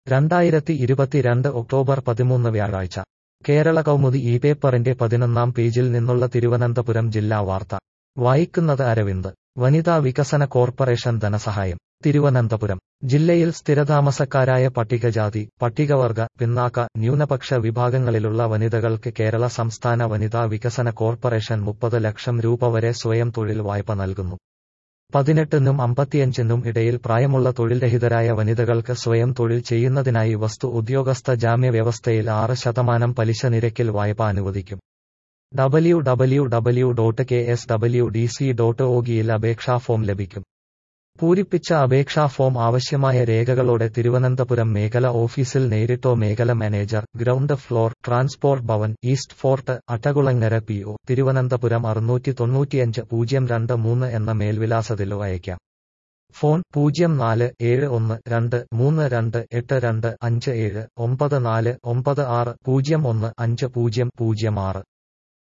രണ്ടായിരത്തി ഇരുപത്തിരണ്ട് ഒക്ടോബർ പതിമൂന്ന് വ്യാഴാഴ്ച കേരള കൗമുദി ഈ പേപ്പറിന്റെ പതിനൊന്നാം പേജിൽ നിന്നുള്ള തിരുവനന്തപുരം ജില്ലാ വാർത്ത വായിക്കുന്നത് അരവിന്ദ് വനിതാ വികസന കോർപ്പറേഷൻ ധനസഹായം തിരുവനന്തപുരം ജില്ലയിൽ സ്ഥിരതാമസക്കാരായ പട്ടികജാതി പട്ടികവർഗ പിന്നാക്ക ന്യൂനപക്ഷ വിഭാഗങ്ങളിലുള്ള വനിതകൾക്ക് കേരള സംസ്ഥാന വനിതാ വികസന കോർപ്പറേഷൻ മുപ്പത് ലക്ഷം രൂപ വരെ സ്വയം തൊഴിൽ വായ്പ നൽകുന്നു പതിനെട്ടിനും അമ്പത്തിയഞ്ചിനും ഇടയിൽ പ്രായമുള്ള തൊഴിൽരഹിതരായ വനിതകൾക്ക് സ്വയം തൊഴിൽ ചെയ്യുന്നതിനായി വസ്തു ഉദ്യോഗസ്ഥ ജാമ്യ വ്യവസ്ഥയിൽ ആറ് ശതമാനം പലിശ നിരക്കിൽ വായ്പ അനുവദിക്കും W W W dot K S W D C dot ഒഗിയിൽ അപേക്ഷാ ഫോം ലഭിക്കും പൂരിപ്പിച്ച അപേക്ഷാ ഫോം ആവശ്യമായ രേഖകളോടെ തിരുവനന്തപുരം മേഖല ഓഫീസിൽ നേരിട്ടോ മേഖല manager ground floor transport Bhavan east fort Attakulangara P O Thiruvananthapuram അറുന്നൂറ്റി തൊണ്ണൂറ്റിയഞ്ച് പൂജ്യം രണ്ട് മൂന്ന് എന്ന മേൽവിലാസത്തിലോ അയയ്ക്കാം ഫോൺ പൂജ്യം നാല് ഏഴ് ഒന്ന് രണ്ട് മൂന്ന് രണ്ട് എട്ട് രണ്ട് അഞ്ച് ഏഴ് ഒമ്പത് നാല് ഒമ്പത് ആറ് പൂജ്യം ഒന്ന് അഞ്ച് പൂജ്യം പൂജ്യം ആറ്